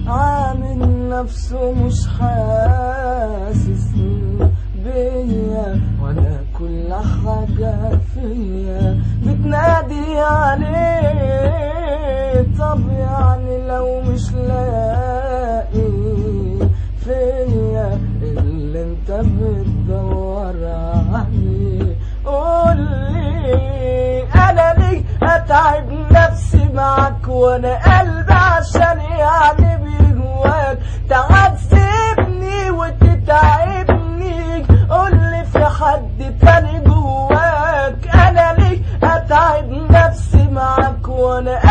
عامل نفسه مش حاسس بيا وانا كل حاجة فيا بتنادي عليه طب يعني لو مش لاقي فيا اللي انت بتدور عليه قولي انا ليه اتعب نفسي معاك وانا قلبي عشان يعني بيهواك تعذبني وتتعبني قولي في حد تاني جواك انا ليه اتعب نفسي معاك وانا